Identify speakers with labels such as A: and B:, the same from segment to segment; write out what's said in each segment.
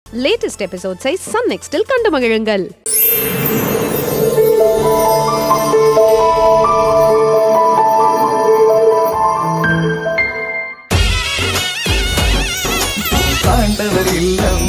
A: Latest எபிசோட்ஸை Sun நெக்ஸ்டில் கண்டு மகிழுங்கள்
B: பாண்டவர் இல்லம்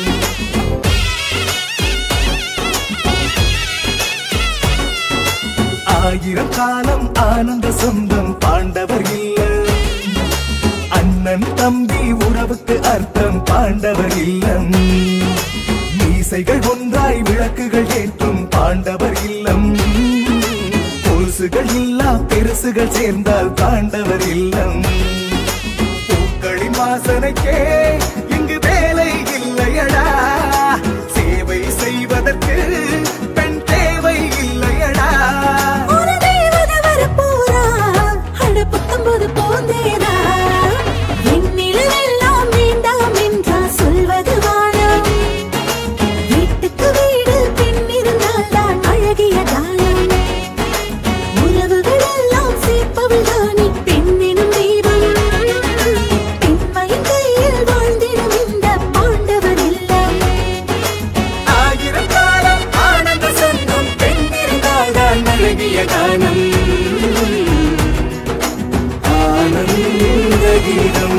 B: ஆயிரம் காலம் ஆனந்த சொந்தம் பாண்டவர் இல்லம் அண்ணன் தம்பி உறவுக்கு அர்த்தம் பாண்டவர் இல்லம் மீசைகள் ஒன்றாய் விளக்குகள் ஏற்றும் பாண்டவர் இல்லம் கொலுசுகள் இல்லா பெருசுகள் சேர்ந்தால் பாண்டவர் இல்லம் பூக்களின் வாசனைக்கே இங்கு வேலை இல்லையடா சேவை செய்வதற்கு பெண் தேவை இல்லையடா
C: ஒரு தேவதை வரப்போறா. அட புத்தம்போது போந்தேனா. விண்ணிலவெல்லாம் வேண்டாம் என்றா சொல்வது வானம். வீட்டுக்கு வீடு பெண் இருந்தால்தான் அழகிய தானம். உறவுகள் எல்லாம் சேர்ப்பவள் தானே பெண்ணெனும் தெய்வம். பெண்மையின் கையில் வாழ்ந்திடும் இந்த பாண்டவர் இல்லம்
B: ஆயிரம் காலம் ஆனந்த சொந்தம் பெண் இருந்தால்தான் அழகிய கானம் ஆனந்த கீதம்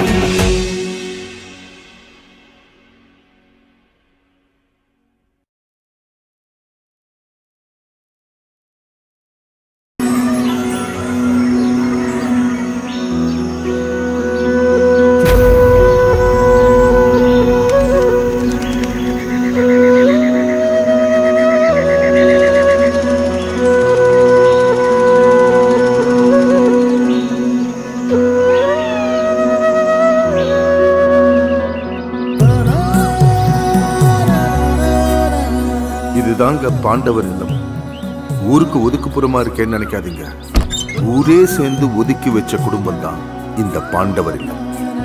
D: இதுதாங்க பாண்டவர் இல்லம் ஊருக்கு ஒதுக்குப்புறமா இருக்கேன்னு நினைக்காதீங்க ஊரே சேர்ந்து ஒதுக்கி வச்ச குடும்பம் தான் இந்த பாண்டவர் இல்லம்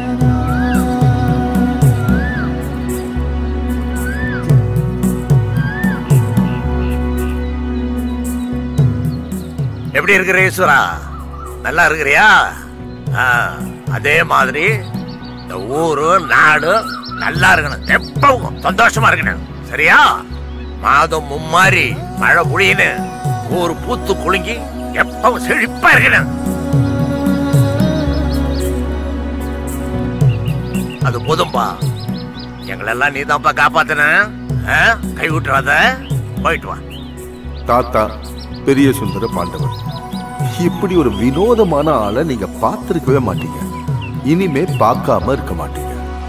E: எப்படி இருக்கிற ஈஸ்வரா நல்லா இருக்கிறியா ஆ, அதே மாதிரி இந்த ஊரு நாடு நல்லா இருக்கணும் எப்பவும் சந்தோஷமா இருக்கணும் சரியா மாதம் மும்மாரி மழை புழியுன்னு ஊர் பூத்து குலுங்கி எப்பவும் செழிப்பா இருக்கணும் அது போதும்பா எங்களெல்லாம் நீ தான்ப்பா காப்பாத்தின ஆ? கை விட்டுறாத போயிட்டு வா
D: தாத்தா பெரிய சுந்தர பாண்டவர் இப்படி ஒரு வினோதமான ஆளை நீங்க பார்த்திருக்கவே மாட்டீங்க இனிமே பார்க்காம இருக்க மாட்டீங்க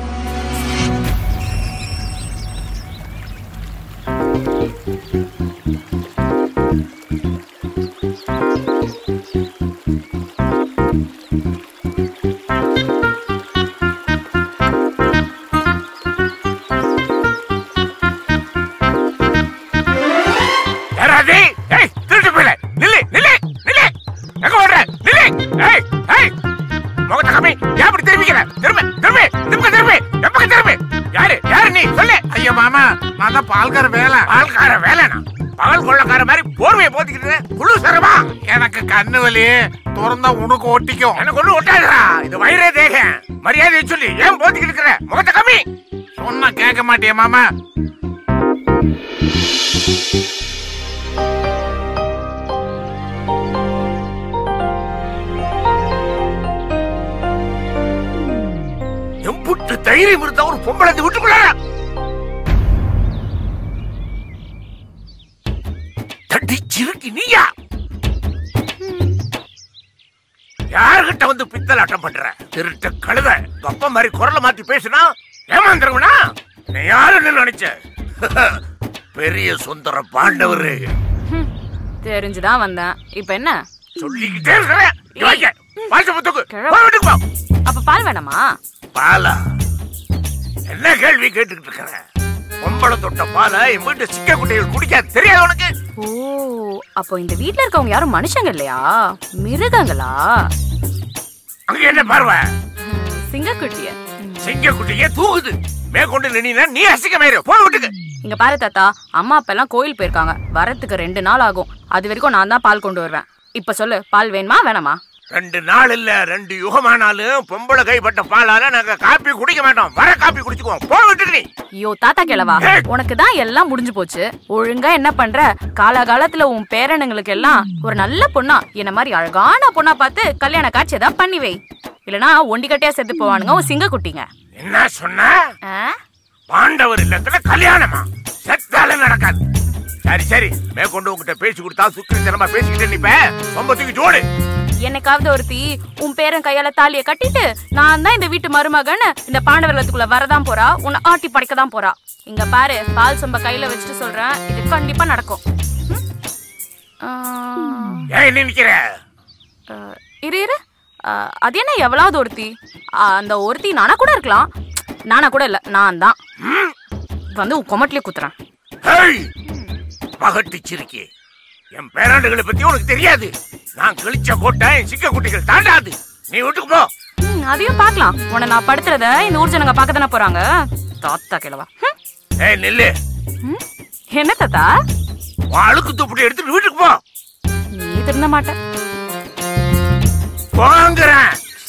E: யாராவது ஏய் திருட்டு போயில நில்லு நில்லு நில்லு எங்க ஓடுற நில்லு ஏய் ஏய் முகத்தை காமி ஏன் அப்படி திரும்பிக்கிற திரும்ப திரும்ப திரும்ப திரும்ப எப்பக்க திரும்ப யாரு யாரு நீ சொல்லு
F: ஐயா மாமா நான் தான் பால்கார வேலை
E: பால்கார வேலைனா பகல் கொள்ளக்கார மாதிரி போர்வையை போத்திக்கிட்டு குழு சரமா
F: எனக்கு கண்ணு வலி திறந்தா உனக்கு ஒட்டிக்கும்
E: எனக்கு ஒண்ணு ஒட்டாதுடா இது வயிறே தேக மரியாதையை சொல்லி ஏன் போத்திக்கிட்டு இருக்கிற முகத்தை காமி
F: சொன்னா கேட்க மாட்டியா மாமா
E: எம்புட்டு தைரியம் இருந்தா ஒரு பொம்பளை இந்த வீட்டுக்குள்ள தட்டி சிறுக்கி நீயா யாருகிட்ட வந்து பித்தலாட்டம் பண்ற திருட்ட கழுத தொப்ப மாதிரி குரலை மாத்தி பேசினா ஏமாந்துருவனா நீ யாருன்னு நினைச்ச பெரிய சுந்தர பாண்டவர்
G: தெரிஞ்சுதான் வந்தேன் இப்ப என்ன
E: சொல்லிக்கிட்டே இருக்கிறேன் இங்க வைக்க. வாச புத்துக்கு
G: கிழவ.
E: போய் வீட்டுக்கு போ
G: அப்ப பால் வேணாமா
E: பாலா என்ன கேள்வி கேட்டுக்கிட்டு இருக்கிற பொம்பளை தொட்ட பாலை என் வீட்டு சிக்க குட்டைகள் குடிக்காது தெரியாது உனக்கு
G: ஓ அப்போ இந்த வீட்ல இருக்கவங்க யாரும் மனுஷங்க இல்லையா மிருகங்களா
E: அங்க என்ன பார்வை
G: சிங்கக்குட்டிய
E: சிங்க குட்டியே தூங்குது மேற்கொண்டு நின்னா நீ அசிங்கமாயிரு போ வீட்டுக்கு
G: இங்க பாரு தாத்தா அம்மா அப்பா எல்லாம் கோயில் போயிருக்காங்க வரத்துக்கு ரெண்டு நாள் ஆகும் அது வரைக்கும் நான் தான் பால் கொண்டு வருவேன் இப்ப சொல்லு பால் வேணுமா வேணாமா
E: ரெண்டு நாள் இல்ல ரெண்டு யுகமானாலும் பொம்பளை கைப்பட்ட பாலால நாங்க காப்பி குடிக்க மாட்டோம் வர காப்பி குடிச்சுக்குவோம் போ விட்டுக்கு நீ
G: ஐயோ தாத்தா கிழவா உனக்கு தான் எல்லாம் முடிஞ்சு போச்சு ஒழுங்கா என்ன பண்ற காலகாலத்துல உன் பேரனுங்களுக்கு எல்லாம் ஒரு நல்ல பொண்ணா என்ன மாதிரி அழகான பொண்ணா பார்த்து கல்யாண காட்சி ஏதாவது பண்ணி வை இல்லனா ஒண்டி கட்டியா செத்து போவானுங்க உன் சிங்க குட்டிங்க
E: என்ன சொன்ன
G: ஆ?
E: பாண்டவர் இல்லத்துல கல்யாணமா செத்தாலும் நடக்காது சரி சரி மேற்கொண்டு உங்ககிட்ட பேசி கொடுத்தா சுக்கிரி தினமா பேசிக்கிட்டு நிப்ப சொம்பத்துக்கு ஜோடு
G: என்னைக்காவது ஒருத்தி உன் பேரன் கையால தாலிய கட்டிட்டு நான் தான் இந்த வீட்டு மருமகன்னு இந்த பாண்டவர்லத்துக்குள்ள வரதான் போறா உன்னை ஆட்டி படைக்க தான் போறா இங்க பாரு பால் சொம்ப கையில வச்சுட்டு சொல்றேன் இது கண்டிப்பா நடக்கும் ம்? ஆ,
E: ஏன் என்ன நிக்கிற
G: ஆ, இரு இரு ஆ, அது என்ன எவ்வளவு ஒருத்தி ஆ, அந்த ஒருத்தி நானா கூட இருக்கலாம் நானா கூட இல்ல நான் தான் வந்து உன் கொமட்டிலே குத்துறேன்
E: ஹேய் பகட்டிச்சிருக்கே என் பேராண்டுகளை பத்தி உனக்கு தெரியாது நான் கிழிச்ச கோட்டை என் சிக்க குட்டிகள் தாண்டாது நீ வீட்டுக்கு போ
G: ம், அதையும் பார்க்கலாம் உன்னை நான் படுத்துறத இந்த ஊர் ஜனங்க பார்க்க தானே போறாங்க தாத்தா கிழவா ம்,
E: ஏய் நில்லு
G: ம். என்ன தாத்தா
E: உன் அழுக்கு துப்படி எடுத்துட்டு வீட்டுக்கு போ
G: நீ திருந்த மாட்டேன்
E: போங்கிறேன்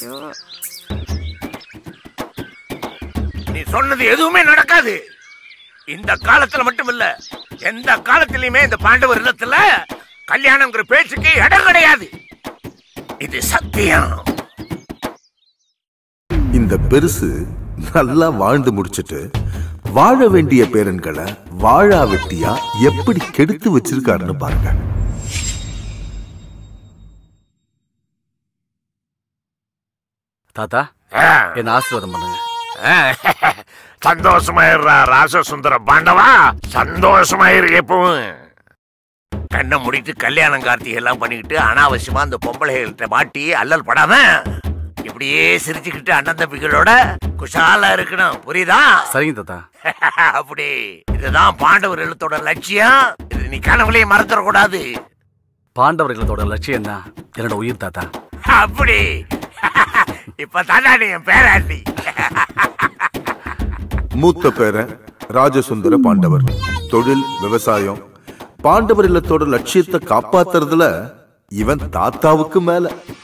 E: நீ சொன்னது எதுவுமே நடக்காது இந்த காலத்துல மட்டும் இல்ல எந்த காலத்திலயுமே இந்த பாண்டவர் இல்லத்துல கல்யாணம்ங்கிற பேச்சுக்கு இடம் கிடையாது இது சத்தியம்
D: இந்த பெருசு நல்லா வாழ்ந்து முடிச்சிட்டு வாழ வேண்டிய பேரன்களை வாழா வெட்டியா எப்படி கெடுத்து வச்சிருக்காருன்னு பாருங்க
H: தாத்தா
E: ஆ,
H: என்ன ஆசீர்வாதம் பண்ணுங்க
E: ஆ, சந்தோஷமாயிடுறா ராசசுந்தர பாண்டவா சந்தோஷமாயிரு எப்பவும் கண்ணை முடிட்டு கல்யாணம் கார்த்திகை எல்லாம் பண்ணிக்கிட்டு அனாவசியமா அந்த பொம்பளைகள்கிட்ட மாட்டி அல்லல் படாம இப்படியே சிரிச்சுக்கிட்டு அண்ணன் தம்பிகளோட குஷாலா இருக்கணும் புரியுதா
H: சரிங்க தாத்தா
E: அப்படி இதுதான் பாண்டவர் எழுத்தோட லட்சியம் இது நீ கனவுலயே மறந்துடக்கூடாது
H: பாண்டவர் இல்லத்தோட லட்சியம் தான் என்னோட உயிர் தாத்தா
E: அப்படி இப்ப தாண்டா நீ என் பேராண்டி
D: மூத்த பேரன் ராஜசுந்தர பாண்டவர் தொழில் விவசாயம் பாண்டவர் இல்லத்தோட லட்சியத்தை காப்பாத்துறதுல இவன் தாத்தாவுக்கு மேல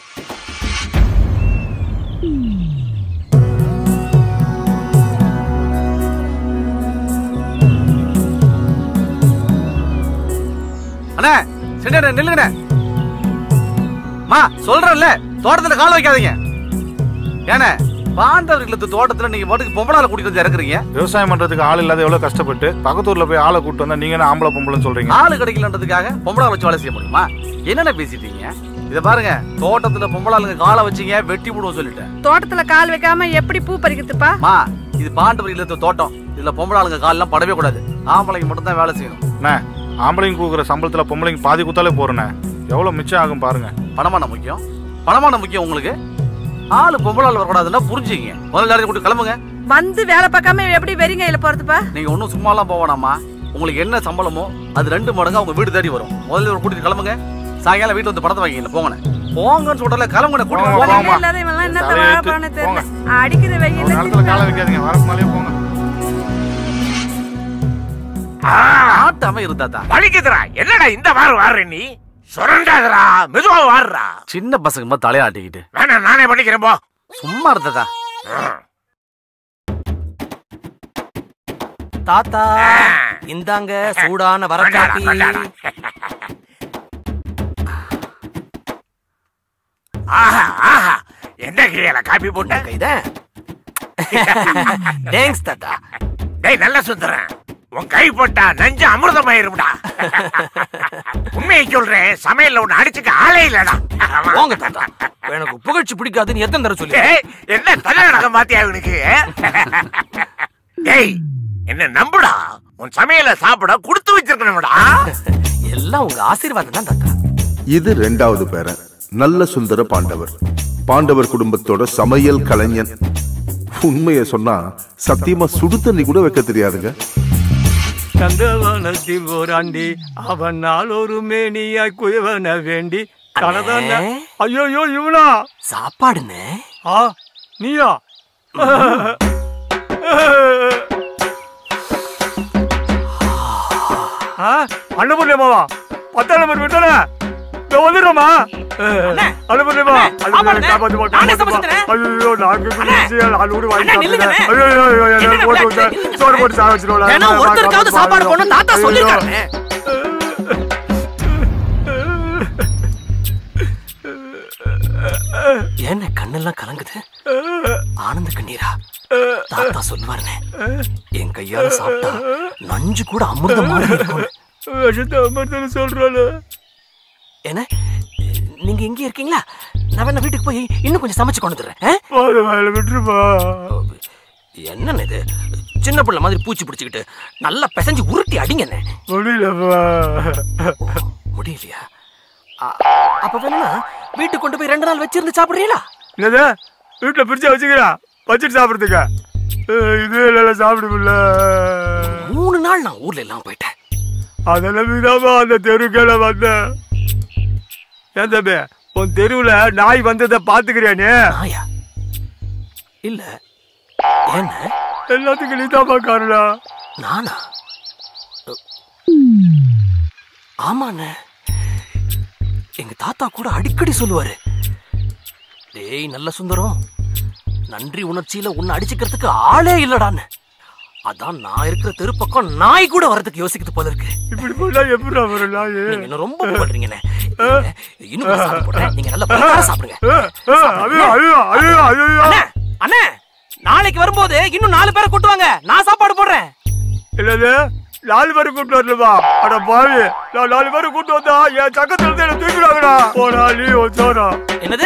H: அண்ணே சரி நில்லுங்கண்ணே மா சொல்றேன்ல தோட்டத்துல கால வைக்காதீங்க ஏண்ணே பாண்டவர் இல்லத்து தோட்டத்துல நீங்க பாட்டுக்கு பொம்பளால கூட்டிட்டு வந்து இறக்குறீங்க
I: விவசாயம் பண்றதுக்கு ஆள் இல்லாத எவ்வளவு கஷ்டப்பட்டு பக்கத்து ஊர்ல போய் ஆளை கூட்டு வந்தா நீங்க என்ன ஆம்பளை பொம்பளைன்னு சொல்றீங்க
H: ஆளு கிடைக்கலன்றதுக்காக பொம்பளால வச்சு வேலை செய்ய முடியுமா என்னென்ன பேசிட்டீங்க இத பாருங்க தோட்டத்துல பொம்பளாளுங்க காலை வச்சீங்க வெட்டி போடுவோம் சொல்லிட்டேன்
A: தோட்டத்துல கால் வைக்காம எப்படி பூ பறிக்கிறதுப்பா
H: மா இது பாண்டவர் இல்லத்து தோட்டம் இதுல பொம்பளாளுங்க கால்லாம் படவே கூடாது ஆம்பளைங்க மட்டும் தான் வேலை செய்யணும்
I: அண்ணே ஆம்பளைங்க கொடுக்குற சம்பளத்துல பொம்பளைங்க பாதி குத்தாலே போறேண்ணே எவ்வளவு மிச்சம் ஆகும் பாருங்க
H: பணமான முக்கியம் பணமான முக்கியம் உங்களுக்கு ஆளு பொம்பளால் வரக்கூடாதுன்னா புரிஞ்சுங்க முதல்ல எல்லாரையும் கூட்டி கிளம்புங்க
A: வந்து வேலை பார்க்காம எப்படி வெறிங்கையில போறதுப்பா
H: நீங்க ஒன்றும் சும்மாலாம் போவானாமா உங்களுக்கு என்ன சம்பளமோ அது ரெண்டு மடங்கு அவங்க வீடு தேடி வரும் முதல்ல ஒரு கூட்டிட்டு கிளம்புங்க சாயங்காலம் வீட்டுல வந்து பணத்தை வாங்கிக்கல போங்கண்ணே போங்கன்னு சொல்றல கிளம்புங்க கூட்டிட்டு
I: போங்க,
H: போங்க
I: போங்க.
A: இல்லாத இவன்லாம் என்னத்த
I: தலையை
A: வாழ
I: எடுத்து
A: போறேன்னு தெரியல
I: போங்க.
A: அடிக்கிற
I: ஒரு நேரத்துல காலை
A: வெயில
I: வைக்காதீங்க வரக்கு மேலேயே போங்க
H: ஆட்டாம இருந்தாத்தா
E: வலிக்குதுடா என்னடா இந்த வாரம் வாடுற நீ சுரண்டாதடா மெதுவா வாடுறா
H: சின்ன பசங்க மாதிரி தலையாட்டிக்கிட்டு
E: வேணாம் நானே பண்ணிக்கிறேன் போ
H: சும்மா இருந்ததா
E: ம்.
J: தாத்தா
E: ஆ.
J: இந்தாங்க சூடான
E: கொண்டாடா,
J: வரக்காப்பி
E: கொண்டாடா. ஆஹா ஆஹா என்ன கிரியால காப்பி போட்ட
J: கைதான் தேங்க்ஸ் தாத்தா
E: டேய் நல்ல சுந்தரன் உன் கை போட்டா நஞ்சு அமிர்தமாயிரும்டா உண்மையை சொல்றேன் சமையல்ல உன்னை அடிச்சுக்க ஆளே இல்லடா
J: போங்க தாத்தா எனக்கு புகழ்ச்சி பிடிக்காதுன்னு எத்தனை தடவை சொல்லி
E: டேய், என்ன தலை நடக்க மாத்தியா இவனுக்கு டேய் என்ன நம்புடா உன் சமையல சாப்பிட கொடுத்து வச்சிருக்கணும்டா
J: எல்லாம் உங்க ஆசீர்வாதம் தான் தாத்தா
D: இது ரெண்டாவது பேரன் நல்ல சுந்தர பாண்டவர் பாண்டவர் குடும்பத்தோட சமையல் கலைஞன் உண்மையை சொன்னா சத்தியமா சுடு தண்ணி கூட வைக்க தெரியாதுங்க
K: சந்திரவனத்தில் ஓராண்டி அவன் நாள் ஒரு மேனியாய் குயவன வேண்டி தனதான
J: அண்ணே.
K: ஐயோ இவனா
J: சாப்பாடுன்னு
K: ஆ நீயா ஆ அன்னபூர்ணி மாவா பத்தாம் நம்பர் விட்டானே நான் வந்துடுறேம்மா
J: அண்ணே.
K: அனுப்புறேம்மா
J: அண்ணே, ஆமாண்ணே. நானே சமைச்சு தரேன்.
K: ஐயோ நான்கு குடிச்சு நாலு கூட வாங்கி
J: அண்ணே, நில்லுங்கண்ணே.
K: ஐயோ ஐயோ, ஐயோ ஐயோ,
J: என்னண்ணே
K: போட்டு
J: விளையாட்டு?
K: விட்டேன். சோறு போட்டு சாக வச்சிருவோம்
J: ஏன்னா ஒருத்தருக்காவது சாப்பாடு போடணும் தாத்தா சொல்லிருக்காங்க என்ன கண்ணெல்லாம் கலங்குது ஆனந்த கண்ணீரா தாத்தா சொல்லுவாருனே என் கையால சாப்பிட்டா நஞ்சு கூட அமிர்தம் மாதிரி இருக்கும்
K: விஷத்தை அமர்த்தன்னு சொல்றாளு
J: என்ன நீங்க எங்க இருக்கீங்களா நான் வேணா வீட்டுக்கு போய் இன்னும் கொஞ்சம் சமைச்சு கொண்டு வந்துடுறேன் ஆ?
K: பாரு வேலை விட்டுருப்பா
J: என்னண்ணே இது சின்ன பிள்ளை மாதிரி பூச்சி பிடிச்சிக்கிட்டு நல்லா பிசைஞ்சு உருட்டி அடிங்கண்ணே
K: முடியலப்பா
J: முடியலையா அ- அப்ப வேணும்னா வீட்டுக்கு கொண்டு போய் ரெண்டு நாள் வச்சிருந்து சாப்பிடுறீங்களா
K: என்னது வீட்டுல பிரிச்சா வச்சுக்கிறா வச்சுட்டு சாப்பிடுறதுக்கு அஹ், இது இல்ல சாப்பிட முடியல
J: மூணு நாள் நான் ஊர்ல எல்லாம் போயிட்டேன்
K: அதெல்லாம் விதாமா அந்த தெருக்கேல வந்தேன் ஏன் தம்பி உன் தெருவுல நாய் வந்ததை பாத்துக்கிறியா நீ
J: நாயா இல்ல என்ன
K: எல்லாத்துக்கும் நீதாமா காரணம்
J: நானா ஆமாண்ணே எங்க தாத்தா கூட அடிக்கடி சொல்லுவாரு டேய் நல்ல சுந்தரம் நன்றி உணர்ச்சியில உன்னை அடிச்சுக்கிறதுக்கு ஆளே இல்லடான்னு அதான் நான் இருக்கிற தெரு பக்கம் நாய் கூட வரதுக்கு யோசிக்குது போல இருக்கு
K: இப்படி போனா எப்படி வரும் நாய்
J: நீங்க என்ன ரொம்ப பண்றீங்கண்ணே இன்னும் கொஞ்சம் சாப்பிட்டு போடுறேன். நீங்க நல்லா பலகாரம் சாப்பிடுங்க
K: ஐயோ ஐயோ ஐயோ ஐயோ
J: அண்ணே அண்ணே நாளைக்கு வரும்போது இன்னும் நாலு பேரை கூட்டுவாங்க நான் சாப்பாடு போடுறேன்
K: இல்லது நாலு பேரும் கூட்டு வரணுமா அட பாவி நான் நாலு பேரும் கூட்டு வந்தா என் சக்கத்துல இருந்து என்ன தூக்கிடுவாங்கடா போடா நீ வச்சோடா
J: என்னது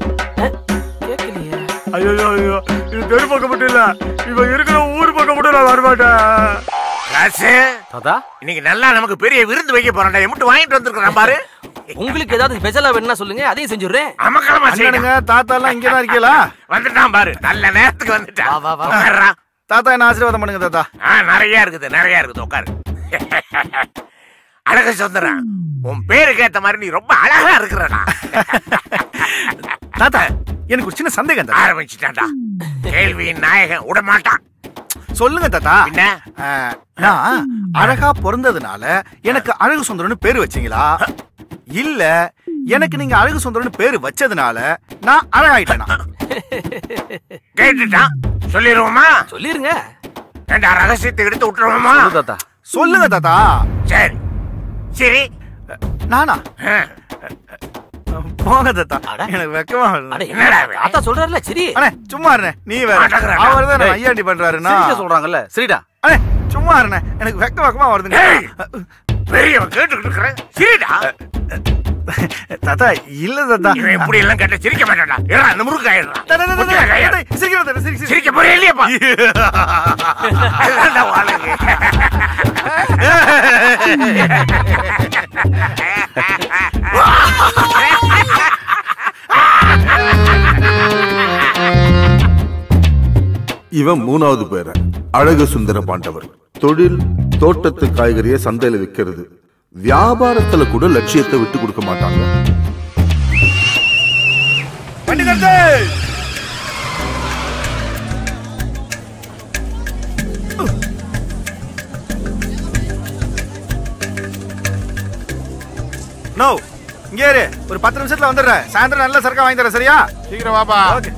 K: ஐயோ ஐயோ இது தெரு பக்கம் மட்டும் இல்ல இவ இருக்கிற ஊர் பக்கம் மட்டும் நான் வரமாட்டேன்
E: ராசு
H: தாத்தா
E: இன்னைக்கு நல்லா நமக்கு பெரிய விருந்து வைக்க போறேன்டா எம்பிட்டு வாங்கிட்டு வந்திருக்கிறேன் பாரு
J: உங்களுக்கு ஏதாவது ஸ்பெஷலா வேணும்னா சொல்லுங்க அதையும் செஞ்சுடுறேன்
E: அமக்கலமா
H: அண்ணனுங்க தாத்தா எல்லாம் இங்கே தான் இருக்கீங்களா
E: வந்துட்டான் பாரு நல்ல நேரத்துக்கு வந்துட்டான் உட்கார்றா.
H: தாத்தா என்ன ஆசீர்வாதம் பண்ணுங்க தாத்தா
E: ஆ நிறைய இருக்குது நிறைய இருக்குது உட்காரு அழக சுந்தரம் உன் பேருக்கு ஏத்த மாதிரி நீ ரொம்ப அழகா இருக்கிறடா
H: தாத்தா எனக்கு ஒரு சின்ன சந்தேகம் தாத்தா
E: ஆரம்பிச்சுட்டான்டா கேள்வியின் நாயகன் விட மாட்டான்
H: சொல்லுங்க தாத்தா
E: என்ன
H: ஆ, நான் அழகா பிறந்ததுனால எனக்கு அழகு சுந்தரம்னு பேரு வச்சீங்களா இல்ல எனக்கு நீங்க அழகு சுந்தரம்னு பேரு வச்சதுனால நான் அழகாயிட்டேனா
E: கேட்டுட்டான் சொல்லிடுவோமா
J: சொல்லிருங்க
E: ஏண்டா ரகசியத்தை எடுத்து விட்டுருவோமா
H: தாத்தா சொல்லுங்க தாத்தா
E: சரி சரி
H: நானா
E: ஆ.
H: போங்க தாத்தா
J: அட.
H: எனக்கு வெக்கமா வருது.
J: அட,
E: என்னடா இவன்?
J: தாத்தா சொல்றாருல சரி
H: அண்ணே சும்மா இருண்ணே நீ வேற
E: மாட்டேங்கிறானா?
H: அவர் தான்
I: டேய்.
H: ஐயாண்டி பண்றாருன்னா
I: சிரிக்க சொல்றாங்கல்ல சரிடா
H: அண்ணே சும்மா இருண்ணே எனக்கு வெக்க வெக்கமா வருதுங்க
E: ஏய். பெரியவன் கேட்டுக்கிட்டு இருக்கிறேன் சரிடா
H: தாத்தா இல்ல தாத்தா
E: இவன் இப்படி எல்லாம் கேட்ட சிரிக்க மாட்டான்டா ஏடா அந்த முறுக்கு ஆயிடுறான்
H: தாத்தா, தாத்தா,
E: முட்டில
H: தாத்தா,
E: கையிடுறான்.
H: தாத்தா, சிரிக்கிறேன் தாத்தா, சிரி, சிரி.
E: சிரிக்க போறே இல்லையாப்பா அதான்டா வாழுங்க
D: இவன் மூணாவது பேரன் அழகு சுந்தர பாண்டவர் தொழில் தோட்டத்து காய்கறியை சந்தையில விற்கிறது வியாபாரத்துல கூட லட்சியத்தை விட்டு கொடுக்க மாட்டாங்க
H: வண்டி நிறுத்து. நோ இங்கே இரு ஒரு பத்து நிமிஷத்துல வந்துடுறேன் சாயந்தரம் நல்ல சரக்கா வாங்கி தரேன் சரியா
F: சீக்கிரம் வாப்பா
H: ஓகே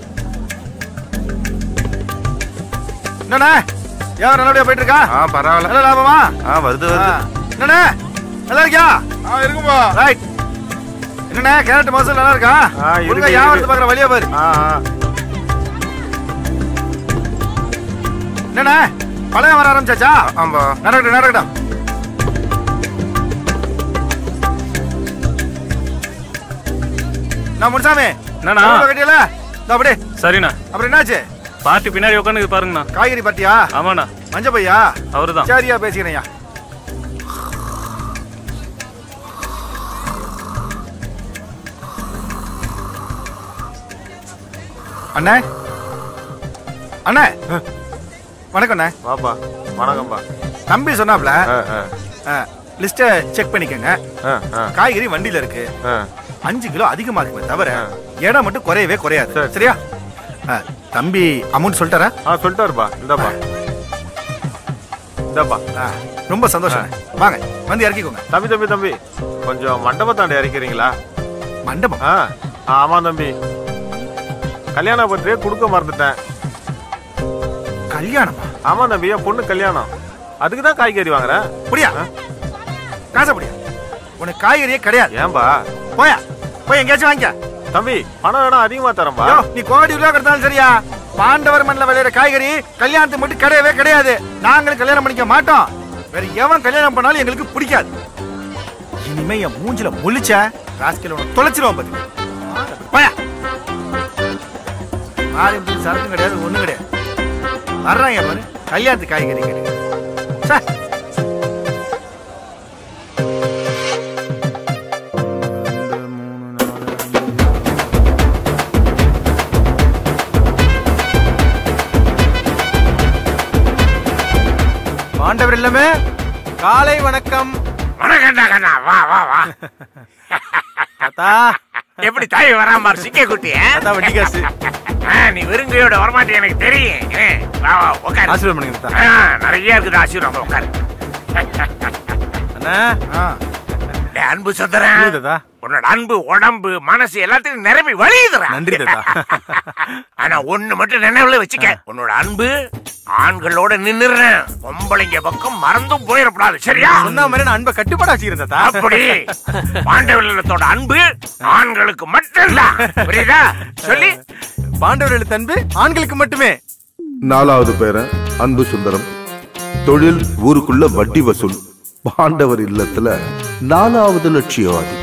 H: என்னண்ணே ஏன் நல்லபடியா போயிட்டு இருக்கா
I: ஆ பரவாயில்ல
H: நல்ல லாபமா
I: ஆ வருது
H: ஆ.
I: வருது
H: என்னண்ணே நல்லா இருக்கியா
F: ஆ இருக்குப்பா
H: ரைட் என்னண்ணே கேரட் மசாலா நல்லா இருக்கா
I: ஆ, இருக்கு,
H: ஒழுங்கா
I: இருக்கு.
H: வியாபாரத்தை பார்க்குற வழியா பாரு
I: ஆ ஆ.
H: என்னண்ணே பழைய வர ஆரம்பிச்சாச்சா
I: ஆமா
H: நடக்கட்டும் நடக்கட்டும் நான் முனுசாமி
I: என்னண்ணா?
H: எவ்வளவு கட்டியல இதோ அப்படியே
I: சரிண்ணா
H: அப்புறம் என்னாச்சு
I: பார்ட்டி பின்னாடி உட்காந்து பாருங்கண்ணா
H: காய்கறி பார்ட்டியா
I: ஆமாண்ணா
H: மஞ்ச பையா
I: அவருதான்
H: சரியா பேசிக்கிறேன்யா அண்ணே அண்ணே வணக்கம் அண்ணே
I: வாப்பா வணக்கம்ப்பா
H: தம்பி சொன்னாப்ல
I: ஆ ஆ
H: லிஸ்ட்டை செக் பண்ணிக்கோங்க
I: ஆ ஆ
H: காய்கறி வண்டியில இருக்கு
I: ஆ
H: அஞ்சு கிலோ அதிகமா இருக்குமே தவிர
I: ஆ.
H: இடம் மட்டும் குறையவே குறையாது
I: சரி.
H: சரியா ஆ, தம்பி அமௌண்ட் சொல்லிட்டாரா
I: ஆ சொல்லிட்டாருப்பா இந்தாப்பா இந்தாப்பா
H: ஆ, ரொம்ப சந்தோஷம் வாங்க வந்து இறக்கிக்கோங்க
I: தம்பி தம்பி தம்பி கொஞ்சம் மண்டபத்தாண்ட இறக்கிறீங்களா
K: மண்டபம்
I: ஆ ஆமா தம்பி கல்யாண பத்திரிகை கொடுக்க மறந்துட்டேன்
K: கல்யாணமா
I: ஆமா தம்பி என் பொண்ணு கல்யாணம் அதுக்கு தான் காய்கறி வாங்குறேன்
K: புரியா காசை புரியா உனக்கு காய்கறியே கிடையாது
I: ஏன்பா
K: போயா போய் எங்கேயாச்சும் வாங்கிக்க
I: தம்பி பணம் வேணா அதிகமா தரேன்பா
K: யோ, நீ கோடி ரூபா கொடுத்தாலும் சரியா பாண்டவர் மண்ணில் விளையிற காய்கறி கல்யாணத்துக்கு மட்டும் கிடையவே கிடையாது நாங்களும் கல்யாணம் பண்ணிக்க மாட்டோம் வேற எவன் கல்யாணம் பண்ணாலும் எங்களுக்கு பிடிக்காது இனிமே என் மூஞ்சில முழிச்ச ராஸ்கல் உனக்கு தொலைச்சிருவான் பாத்து போயா மாறி சரக்கும் கிடையாது ஒண்ணும் கிடையாது வர்றாங்க பாரு கல்யாணத்துக்கு காய்கறி கிடையாது சே பாண்டவர் இல்லமே காலை வணக்கம்
E: வணக்கம்டா கண்ணா வா வா வா
K: தாத்தா
E: எப்படி தாய் வராம சிக்க குட்டி
K: தாத்தா வட்டி காசு
E: நீ விருங்கையோட வரமாட்டே எனக்கு தெரியும் ஆ, வா வா உட்காரு
K: ஆசீர்வாதம் பண்ணுங்க தாத்தா
E: ஆ, நிறைய இருக்குது ஆசீர்வாதம் உட்காரு
K: அண்ணா ஆ
E: டேய், அன்பு சுந்தரன்
K: இல்ல தாத்தா
E: உன்னோட அன்பு உடம்பு மனசு எல்லாத்தையும் நிரம்பி வழியுதுடா
K: நன்றி தாத்தா
E: ஆனா ஒண்ணு மட்டும் நினைவுல வச்சுக்க உன்னோட அன்பு ஆண்களோட நின்னுறேன் பொம்பளைங்க பக்கம் மறந்தும் போயிடக்கூடாது சரியா
K: சொன்ன மாதிரி நான் அன்பை கட்டுப்பாடா வச்சுக்கிறேன் தாத்தா
E: அப்படி பாண்டவர்களத்தோட அன்பு ஆண்களுக்கு மட்டும்தான் புரியுதா சொல்லி
K: பாண்டவர் தன்பு ஆண்களுக்கு மட்டுமே
D: நாலாவது பேரன் அன்பு சுந்தரம் தொழில் ஊருக்குள்ள வட்டி வசூல் பாண்டவர் இல்லத்துல நாலாவது லட்சியவாதி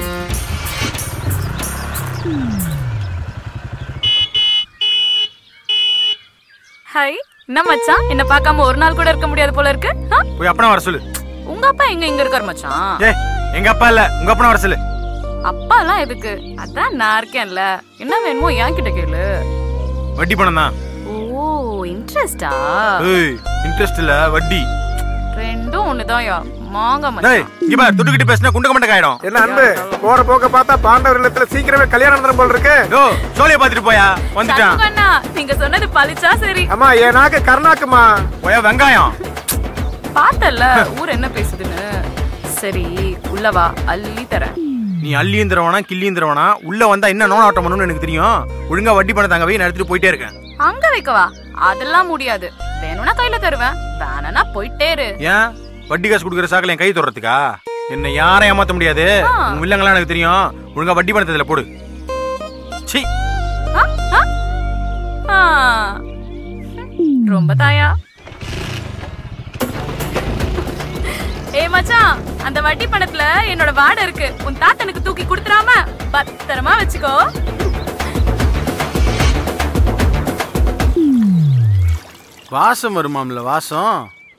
G: ஹாய் என்ன மச்சான் என்ன பார்க்காம ஒரு நாள் கூட இருக்க முடியாது போல இருக்கு ஆ?
K: போய் அப்பனா வர சொல்லு
G: உங்க அப்பா எங்க இங்க இருக்காரு மச்சான்
K: ஏ எங்க அப்பா இல்ல உங்க அப்பனா வர சொல்லு
G: அப்பா எல்லாம் எதுக்கு அதான் நான் இருக்கேன்ல என்ன வேணுமோ என்கிட்ட கேளு
K: வட்டி பணம் தான்
G: ஓ இன்ட்ரெஸ்டா
K: ஏய் இன்ட்ரெஸ்ட் இல்ல வட்டி
G: ரெண்டும் ஒண்ணுதான்யா மாங்க
K: டேய்
G: மச்சான்
K: இங்க பாரு துட்டுக்கிட்டு பேசினா குண்டக்க மண்டக்க ஆயிடும்
L: என்ன அன்பு போற போக்க பார்த்தா பாண்டவர் இல்லத்துல சீக்கிரமே கல்யாணம் நடந்துரும் போல இருக்கு
K: யோ சோழிய பாத்துட்டு போயா வந்துட்டான்
G: சண்முகண்ணா, நீங்க சொன்னது பழிச்சா சரி
L: அம்மா என் நாக்கு கருணாக்குமா
K: போயா வெங்காயம்
G: பார்த்தல ஊர் என்ன பேசுதுன்னு சரி உள்ள வா அள்ளி தரேன்
K: நீ அள்ளியும் தரவனா கிள்ளியும் தரவனா உள்ள வந்தா என்ன நோன் ஆட்டம் பண்ணணும்னு எனக்கு தெரியும் ஒழுங்கா வட்டி பணம் தாங்க போய் நான் எடுத்துட்டு போயிட்டே இருக்கேன்
G: அங்க வைக்கவா அதெல்லாம் முடியாது வேணும்னா கையில தருவேன் வேணனா போயிட்டே இரு
K: ஏன் வட்டி காசு கொடுக்குற சாக்கில் என் கை தொடறதுக்கா என்ன யாரும் ஏமாத்த முடியாது
G: ஆ.
K: உங்க வில்லங்களாம் எனக்கு தெரியும் ஒழுங்கா வட்டி பணத்தை இதுல போடு சீ
G: ஆ, ஆ. ஆ. ரொம்ப தாயா ஏ மச்சான் அந்த வட்டி பணத்துல என்னோட வாடை இருக்கு உன் தாத்தனுக்கு தூக்கி கொடுத்துறாம பத்திரமா வச்சுக்கோ
K: வாசம் வருமாம்ல வாசம்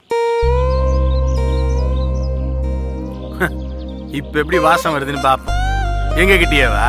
K: இப்ப எப்படி வாசம் வருதுன்னு பாப்போம் எங்க கிட்டியவா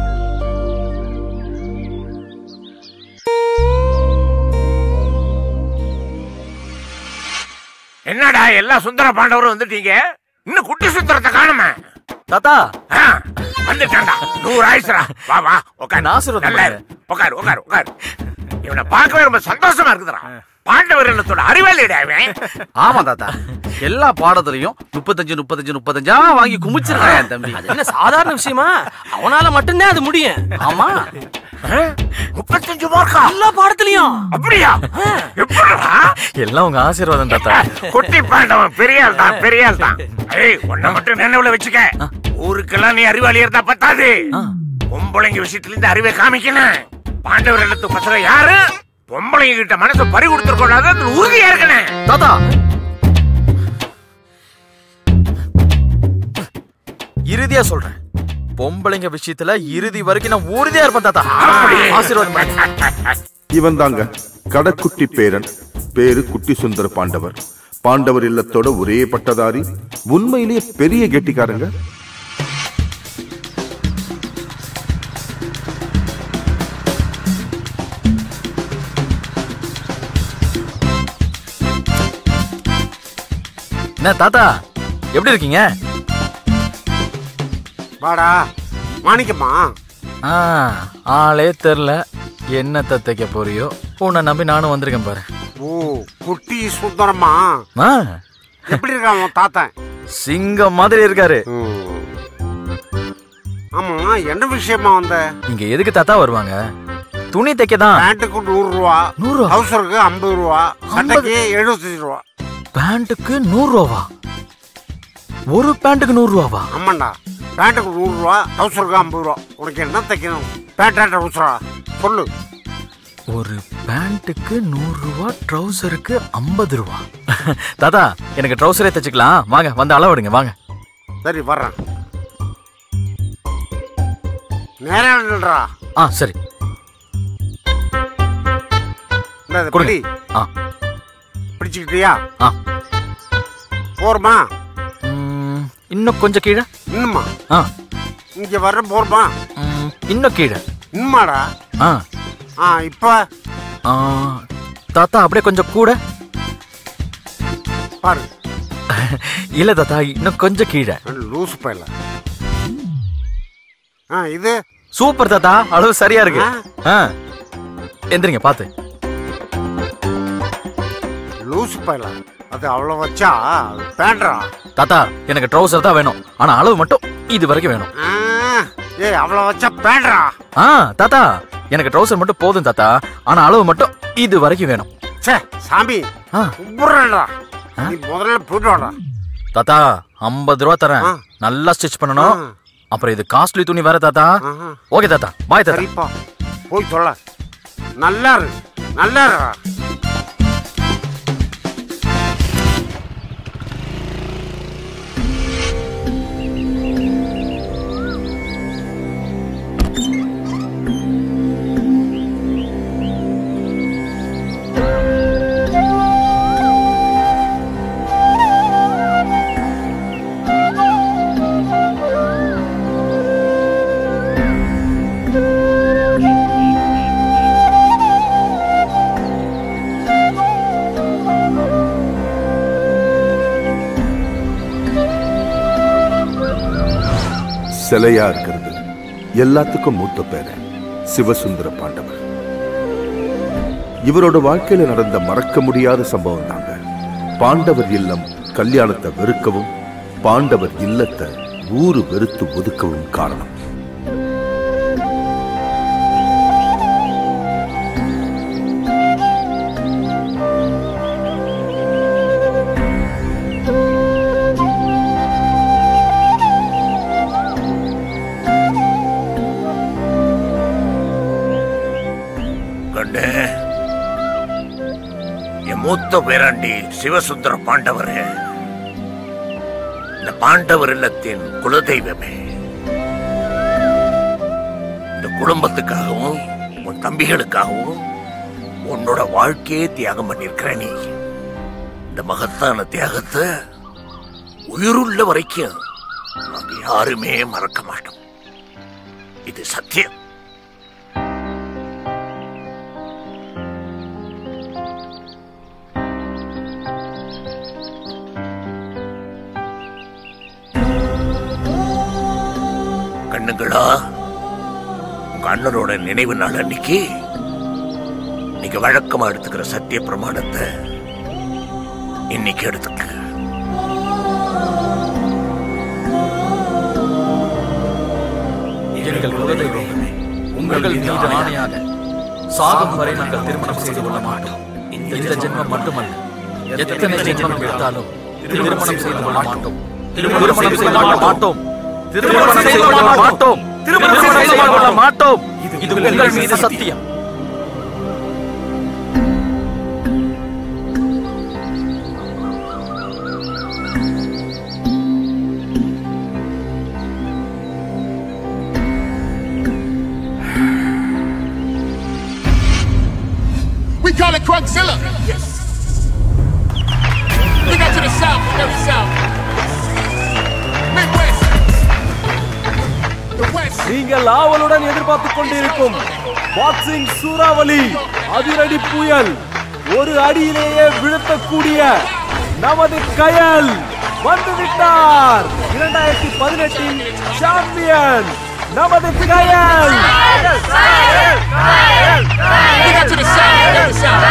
E: என்னடா எல்லா சுந்தர பாண்டவரும் வந்துட்டீங்க இன்னும் குட்டி சுந்தரத்தை காணுமே
J: தாத்தா
E: ஆ, வந்துட்டான்டா நூறு ஆயிடுச்சுடா வா வா உட்காரு
J: நான் ஆசீர்வாதம்
E: நல்லா இரு. உட்காரு உட்காரு உட்காரு இவனை பார்க்கவே ரொம்ப சந்தோஷமா இருக்குதுடா பாண்டவர் இல்லத்தோட அறிவாளிடா அவன்
H: ஆமா தாத்தா எல்லா பாடத்துலயும் முப்பத்தஞ்சு முப்பத்தஞ்சு முப்பத்தஞ்சா வாங்கி குமிச்சிருக்கான் என் தம்பி
J: அது என்ன சாதாரண விஷயமா அவனால மட்டும்தான் அது முடியும் ஆமா
E: முப்பத்தஞ்சு மார்க்கா
J: எல்லா பாடத்துலயும்
E: அப்படியா எப்படிடா
J: எல்லாம் உங்க ஆசீர்வாதம் தாத்தா
E: குட்டி பாண்டவன் பெரிய ஆள் தான் பெரிய ஆள் தான் ஏய் உன்னை மட்டும் நினைவுல வச்சுக்க ஊருக்கெல்லாம் நீ அறிவாளி இருந்தா பத்தாது பொம்பளைங்க விஷயத்துல இந்த அறிவை காமிக்கணும் பாண்டவர் இடத்து பசங்க யாரு பொம்பளைங்க கிட்ட மனசை பறி கொடுத்துருக்கூடாது அது உறுதியா இருக்கணும்
J: தாத்தா இறுதியா சொல்றேன் பொம்பளைங்க விஷயத்துல இறுதி வரைக்கும் நான் உறுதியா இருப்பேன் தாத்தா ஆசீர்வாதம் பண்ணு.
D: இவன் தாங்க கடக்குட்டி பேரன் பேரு குட்டி சுந்தர பாண்டவர் பாண்டவர் இல்லத்தோட ஒரே பட்டதாரி உண்மையிலேயே பெரிய கெட்டிக்காரங்க
J: என்ன தாத்தா எப்படி இருக்கீங்க
L: வாடா மாணிக்கம்மா
J: ஆ ஆளே தெரில என்னத்தை தைக்க போறியோ உன்னை நம்பி நானும் வந்திருக்கேன் பாரு
L: ஓ குட்டி சுந்தரம்மா
J: ஆ
L: எப்படி இருக்கான் உன் தாத்தன்
J: சிங்கம் மாதிரி இருக்காரு
M: ஆமா என்ன விஷயமா வந்த
N: இங்க எதுக்கு தாத்தா வருவாங்க துணி தைக்க தான்
M: பேண்ட்டுக்கு நூறு ரூபா
N: நூறு ரூபா?
M: ஹவுசருக்கு ஐம்பது ரூபா சட்டைக்கு எழுபத்தஞ்சு ரூபா
N: பேண்ட்டுக்கு நூறு ரூபாவா ஒரு பேண்ட்டுக்கு நூறு ரூபாவா
M: ஆமாண்டா பேண்ட்டுக்கு நூறு ரூபா டவுசருக்கு ஐம்பது ரூபா உனக்கு என்ன தைக்கணும் பேண்ட் டவுசரா சொல்லு
N: ஒரு பேண்ட்டுக்கு நூறு ரூபா ட்ரௌசருக்கு ஐம்பது ரூபா தாத்தா எனக்கு ட்ரௌசரே தைச்சுக்கலாம் வாங்க வந்து அளவெடுங்க வாங்க
M: சரி வர்றேன் நேரம் நில்றா
N: ஆ சரி
M: இந்த இதை
N: கொடுங்க.
M: பிடி
N: ஆ
M: பிடிச்சுக்கிட்டியா
N: ஆ
M: போருமா
N: ம், இன்னும் கொஞ்சம் கீழே
M: இன்னுமா
N: ஆ
M: இங்க வர்ற போருமா
N: ம், இன்னும் கீழே
M: இன்னுமாடா
N: ஆ
M: ஆ இப்ப
N: ஆ, தாத்தா அப்படியே கொஞ்சம் கூட
M: பாரு
N: இல்ல தாத்தா இன்னும் கொஞ்சம் கீழே
M: லூசு பையல ஆ இது
N: சூப்பர் தாத்தா அளவு சரியா இருக்கு ஆ எந்திரிங்க பாத்து
M: லூசு பையல அது அவ்வளவு வச்சா பேண்ட்ரா
N: தாத்தா எனக்கு ட்ரௌசர் தான் வேணும் ஆனா அளவு மட்டும் இது வரைக்கும் வேணும்
M: ஏய் அவ்வளவு வச்சா பேண்ட்ரா
N: ஆ தாத்தா எனக்கு ட்ரௌசர் மட்டும் போதும் தாத்தா ஆனா அளவு மட்டும் இது வரைக்கும் வேணும்
M: சே சாமி
N: ஆ.
M: கும்பிடுறா நீ முதல்ல போயிட்டு வாடா
N: தாத்தா ஐம்பது ரூபா தரேன் நல்லா ஸ்டிச் பண்ணணும் அப்புறம் இது காஸ்ட்லி துணி வேற தாத்தா ஓகே தாத்தா பாய் தாத்தா
M: சரிப்பா போய் சொல்ல நல்லா இரு நல்லா இருடா
D: சிலையா இருக்கிறது எல்லாத்துக்கும் மூத்த பேரன் சிவசுந்தர பாண்டவர் இவரோட வாழ்க்கையில நடந்த மறக்க முடியாத சம்பவம் தாங்க பாண்டவர் இல்லம் கல்யாணத்தை வெறுக்கவும் பாண்டவர் இல்லத்தை ஊரு வெறுத்து ஒதுக்கவும் காரணம்
E: கண்ணு என் மூத்த பேராண்டி சிவசுந்தர பாண்டவர் இந்த பாண்டவர் இல்லத்தின் குலதெய்வமே இந்த குடும்பத்துக்காகவும் உன் தம்பிகளுக்காகவும் உன்னோட வாழ்க்கையே தியாகம் பண்ணிருக்கிற நீ இந்த மகத்தான தியாகத்தை உயிருள்ள வரைக்கும் நாங்க யாருமே மறக்க மாட்டோம் இது சத்தியம் கண்ணுங்களா உங்க அண்ணனோட நினைவு நாள் அன்னைக்கு நீங்க வழக்கமா எடுத்துக்கிற சத்திய பிரமாணத்தை இன்னைக்கு எடுத்துக்க
N: எங்கள் குலதெய்வமே உங்கள் மீது ஆணையாக சாகும் வரை நாங்கள் திருமணம் செய்து கொள்ள மாட்டோம் இந்த ஜென்மம் மட்டுமல்ல எத்தனை ஜென்மம் எடுத்தாலும் திருமணம் செய்து கொள்ள மாட்டோம் திருமணம் செய்து கொள்ள மாட்டோம் திருமணம் செய்து கொள்ள மாட்டோம் திருமணம் செய்து கொள்ள மாட்டோம் இது உங்கள் மீது சத்தியம்
O: We call it Crugzilla. Yes. We got to the south, very south. Midwest. The West.
P: நீங்கள் ஆவலுடன் எதிர்பார்த்துக் கொண்டிருக்கும் பாக்ஸிங் சூறாவளி அதிரடி புயல் ஒரு அடியிலேயே வீழ்த்தக்கூடிய நமது கயல் வந்துவிட்டார் இரண்டாயிரத்தி பதினெட்டின் சாம்பியன் நமது கயல்
O: We got to the south, very south.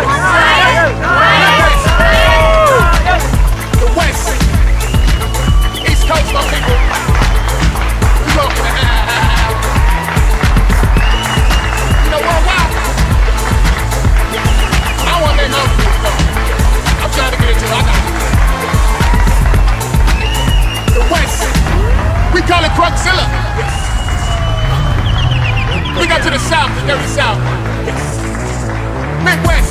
O: The West. East Coast, my people. We welcome to have South, the dirty South. Yes. Midwest.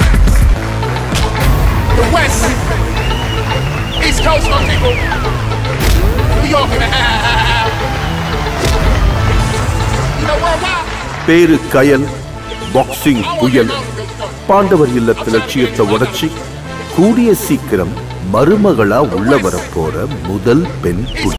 O: The West. East Coast, my people. New York in the house. You know worldwide?
D: பேரு கயல் boxing புயல் பாண்டவர் இல்லத்து லட்சியத்தை உடைச்சி கூடிய சீக்கிரம் மருமகளா உள்ள வரப்போற முதல் பெண் புலி